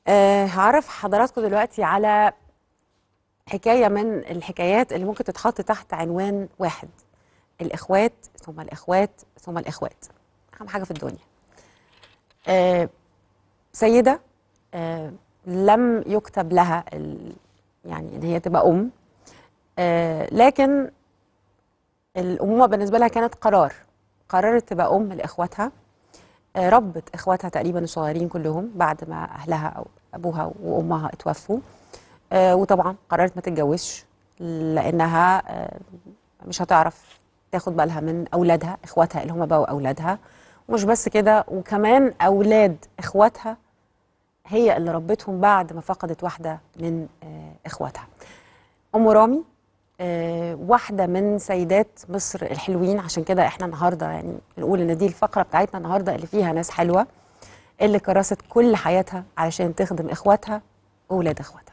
آه، هعرف حضراتكم دلوقتي على حكاية من الحكايات اللي ممكن تتحط تحت عنوان واحد الإخوات ثم الإخوات ثم الإخوات أهم حاجة في الدنيا آه، سيدة آه، لم يكتب لها ال- يعني إن هي تبقى أم آه، لكن الأمومة بالنسبة لها كانت قرار قررت تبقى أم لإخواتها آه، ربت إخواتها تقريبا الصغيرين كلهم بعد ما أهلها أو أبوها وأمها اتوفوا آه، وطبعا قررت ما تتجوزش لأنها آه، مش هتعرف تاخد بالها من أولادها إخواتها اللي هم بقوا أولادها ومش بس كده وكمان أولاد إخواتها هي اللي ربتهم بعد ما فقدت واحدة من آه، إخواتها أم رامي آه، واحدة من سيدات مصر الحلوين عشان كده احنا النهاردة يعني نقول ان دي الفقرة بتاعتنا النهاردة اللي فيها ناس حلوة اللي كرست كل حياتها علشان تخدم اخواتها واولاد اخواتها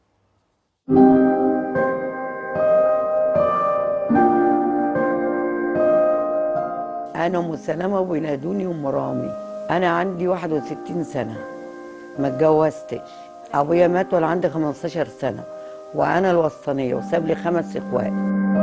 أنا أم سلامة وبينادوني أم رامي أنا عندي 61 سنة ما اتجوزتش أبويا مات وأنا عندي 15 سنة وأنا الوسطانية وساب لي خمس إخوات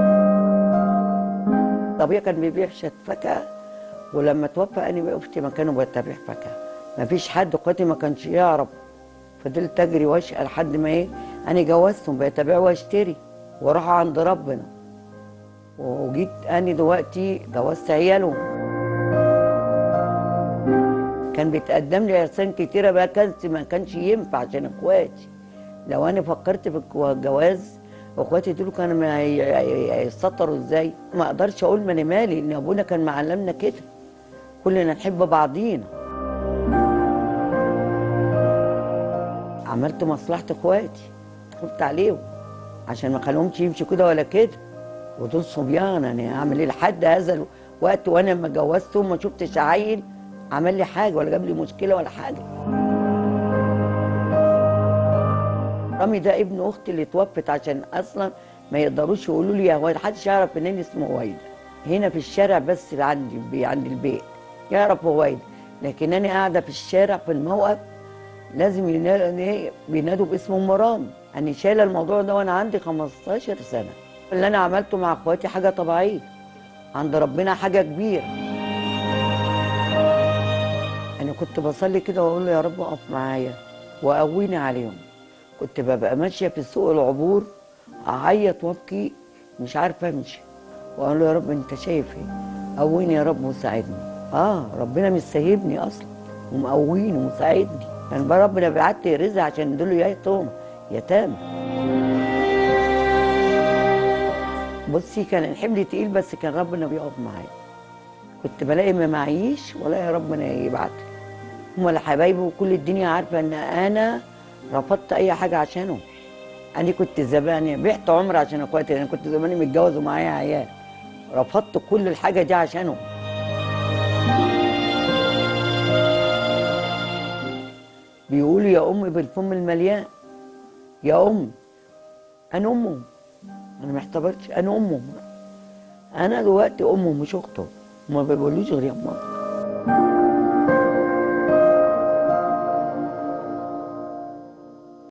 أبويا كان بيبيع شات فاكهة ولما توفى أنا وقفت مكانه بتبيع فاكهة ما فيش حد اخواتي ما كانش يعرف فضلت أجري وأشقى لحد ما إيه أنا جوزتهم بقيت أبيع وأشتري وأروح عند ربنا وجيت أنا دلوقتي جوزت عيالهم كان بيتقدم لي عرسان كتيرة بقى كانت ما كانش ينفع عشان اخواتي لو انا فكرت في الجو- الجواز اخواتي دول كانوا ما هي- هي- هيسطروا ازاي ما اقدرش اقول ما انا مالي ان ابونا كان معلمنا كده كلنا نحب بعضينا عملت مصلحة اخواتي خفت عليهم عشان ما خليهمش يمشوا كده ولا كده ودول صبيان انا اعمل ايه لحد هذا الوقت وانا لما جوزتهم ما شفتش عيل عمل لي حاجه ولا جاب لي مشكله ولا حاجه رامي ده ابن اختي اللي توفت عشان اصلا ما يقدروش يقولوا لي يا هويدا محدش يعرف ان اسمه هويدا هنا في الشارع بس عندي بي- عند البيت يعرف هويدا لكن انا قاعده في الشارع في الموقف لازم ينا- بينادوا باسم ام رامي انا شايله الموضوع ده وانا عندي 15 سنه اللي انا عملته مع اخواتي حاجه طبيعيه عند ربنا حاجه كبيره انا كنت بصلي كده واقول له يا رب اقف معايا وقويني عليهم كنت ببقى ماشيه في سوق العبور اعيط وابكي مش عارفه امشي واقول له يا رب انت شايف ايه قويني يا رب وساعدني اه ربنا مش سايبني اصلا ومقويني ومساعدني كان بقى ربنا بيبعت لي رزق عشان دول يتامى يتامى بصي كان الحمل تقيل بس كان ربنا بيقف معايا كنت بلاقي ما معيش ولا يا ربنا يبعت لي هم اللي حبايبي وكل الدنيا عارفه ان انا رفضت اي حاجه عشانهم انا كنت زمان بعت عمر عشان اخواتي انا كنت زماني متجوز ومعايا عيال رفضت كل الحاجه دي عشانهم بيقولوا يا ام بالفم المليان يا ام انا امهم انا ما اعتبرتش انا امهم انا دلوقتي امهم مش اختهم ما بيقولوش غير يا ماما